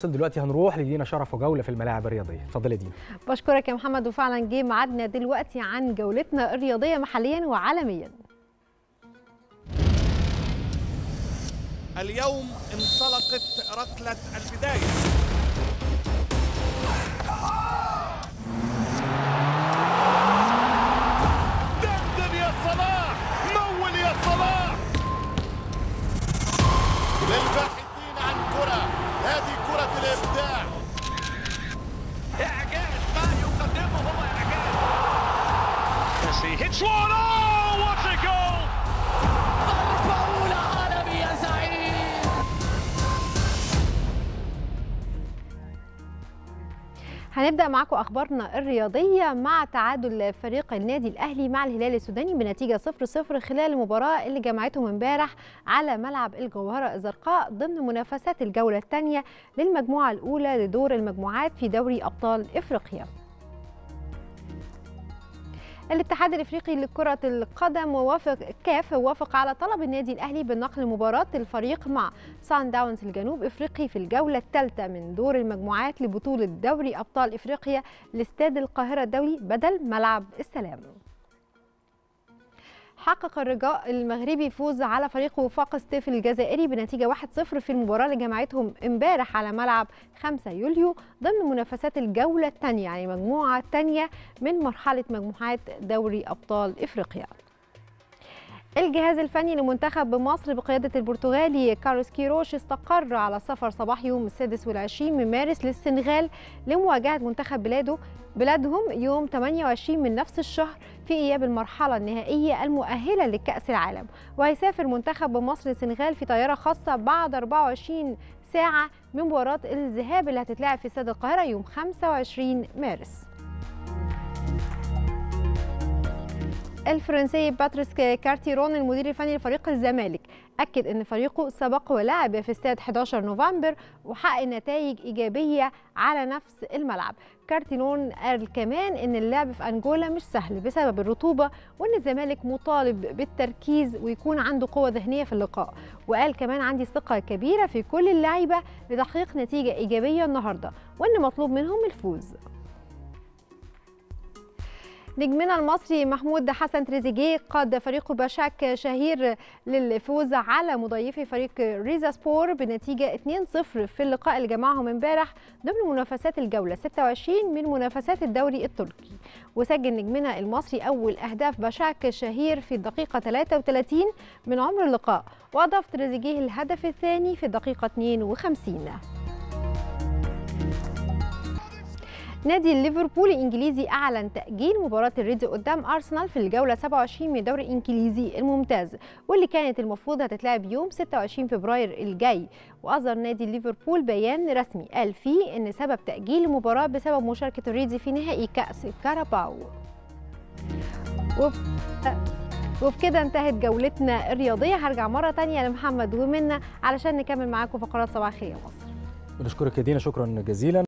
دلوقتي هنروح لدينا شرف وجوله في الملاعب الرياضيه اتفضلي يا دينا بشكرك يا محمد وفعلا جه ميعادنا دلوقتي عن جولتنا الرياضيه محليا وعالميا اليوم انطلقت ركلة البداية دندن يا صلاح مول يا صلاح للباحثين عن كرة هذه كرة الإبداع إعجاز ما يقدمه هو إعجاز Messi hits one. Oh, what a goal! ضربة أولى عالمي يا زعيم هنبدا معاكم اخبارنا الرياضيه مع تعادل فريق النادي الاهلي مع الهلال السوداني بنتيجه 0-0 خلال المباراه اللي جمعتهم امبارح على ملعب الجوهره الزرقاء ضمن منافسات الجوله الثانيه للمجموعه الاولى لدور المجموعات في دوري ابطال افريقيا الاتحاد الافريقي لكره القدم ووافق كاف وافق على طلب النادي الاهلي بنقل مباراه الفريق مع سان داونز الجنوب افريقي في الجوله الثالثه من دور المجموعات لبطوله دوري ابطال افريقيا لاستاد القاهره الدولي بدل ملعب السلام حقق الرجاء المغربي فوز على فريق وفاق ستيف الجزائري بنتيجة 1-0 في المباراة اللي جمعتهم امبارح على ملعب 5 يوليو ضمن منافسات الجولة الثانية يعني المجموعة الثانية من مرحلة مجموعات دوري أبطال إفريقيا الجهاز الفني لمنتخب مصر بقيادة البرتغالي كارلوس كيروش استقر على سفر صباح يوم السادس والعشرين من مارس للسنغال لمواجهة منتخب بلاده بلادهم يوم 28 من نفس الشهر في إياب المرحلة النهائية المؤهلة لكأس العالم وهيسافر منتخب مصر السنغال في طيارة خاصة بعد 24 ساعة من مباراة الذهاب اللي هتتلعب في استاد القاهرة يوم 25 مارس الفرنسي باتريس كارتيرون المدير الفني لفريق الزمالك أكد أن فريقه سبق ولعب في استاد 11 نوفمبر وحقق نتائج إيجابية على نفس الملعب كارتيرون قال كمان أن اللعب في أنجولا مش سهل بسبب الرطوبة وأن الزمالك مطالب بالتركيز ويكون عنده قوة ذهنية في اللقاء وقال كمان عندي ثقة كبيرة في كل اللعيبة لتحقيق نتيجة إيجابية النهاردة وأن مطلوب منهم الفوز نجمنا المصري محمود حسن تريزيجيه قاد فريق باشاك شهير للفوز على مضيفي فريق ريزا سبور بنتيجة 2-0 في اللقاء اللي جمعهم امبارح ضمن منافسات الجولة 26 من منافسات الدوري التركي وسجل نجمنا المصري أول أهداف باشاك شهير في الدقيقة 33 من عمر اللقاء وأضاف تريزيجيه الهدف الثاني في الدقيقة 52 نادي ليفربول الانجليزي اعلن تاجيل مباراه الريدز قدام ارسنال في الجوله 27 من الدوري الانجليزي الممتاز واللي كانت المفروض هتتلعب يوم 26 فبراير الجاي واصدر نادي ليفربول بيان رسمي قال فيه ان سبب تاجيل المباراه بسبب مشاركه الريدز في نهائي كاس كاراباو وب... وبكده انتهت جولتنا الرياضيه هرجع مره تانية لمحمد ومنى علشان نكمل معاكم فقرات صباح الخير يا مصر بنشكرك يا دينا شكرا جزيلا